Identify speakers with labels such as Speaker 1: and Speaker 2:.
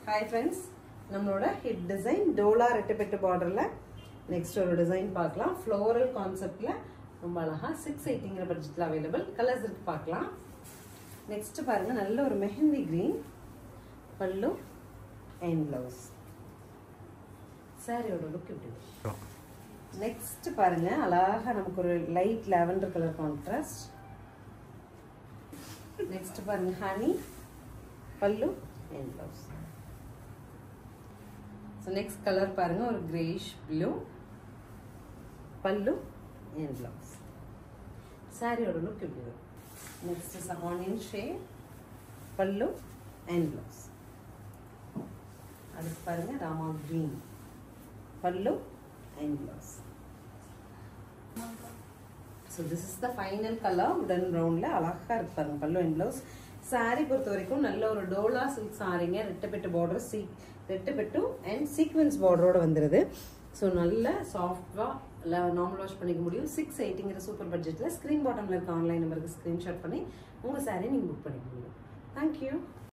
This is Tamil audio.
Speaker 1: ஹாய் ஃப்ரெண்ட்ஸ் நம்மளோட ஹிட் டிசைன் டோலா ரெட்டப்பெட்டு பார்டரில் நெக்ஸ்ட் ஒரு டிசைன் பார்க்கலாம் ஃப்ளோரல் கான்செப்டில் ரொம்ப அழகாக சிக்ஸ் எயிட்டிங்கிற பட்ஜெட்டில் அவைலபிள் கலர்ஸ் இருக்கு பார்க்கலாம் நெக்ஸ்ட் பாருங்க நல்ல ஒரு mehndi green pallu and blouse சாரியோட லுக் இப்படி நெக்ஸ்ட் பாருங்க அழகா நமக்கு ஒரு light lavender colour contrast next பாருங்க honey pallu and blouse so next colour பாருங்க ஒரு greyish blue pallu and blouse சாரியோட லுக் இப்படி வரும் next is onion shade pallu and blouse அடுத்து பாருங்க Rama green pallu and blouse so this is the final colour உடன் ப்ரௌனில் அழகாக இருக்கு பாருங்க பல்லு அண்ட் ப்ளவுஸ் சாரி பொறுத்த வரைக்கும் நல்ல ஒரு டோலா சில்க் சாரிங்க ரெட்டப்பெட்டு பார்டர் சீ ரெட்டப்பெட்டு அண்ட் சீக்வன்ஸ் பார்டரோட வந்துடுது ஸோ நல்ல சாஃப்டாக நார்மல் வாஷ் பண்ணிக்க முடியும் சிக்ஸ் எயிட்டிங்கிற சூப்பர் பட்ஜெட்டில் ஸ்க்ரீன் பாட்டமில் இருக்க ஆன்லைன் நம்பருக்கு ஸ்க்ரீன்ஷாட் பண்ணி உங்கள் சாரீ நீங்கள் புக் பண்ணிக்க முடியும் தேங்க்யூ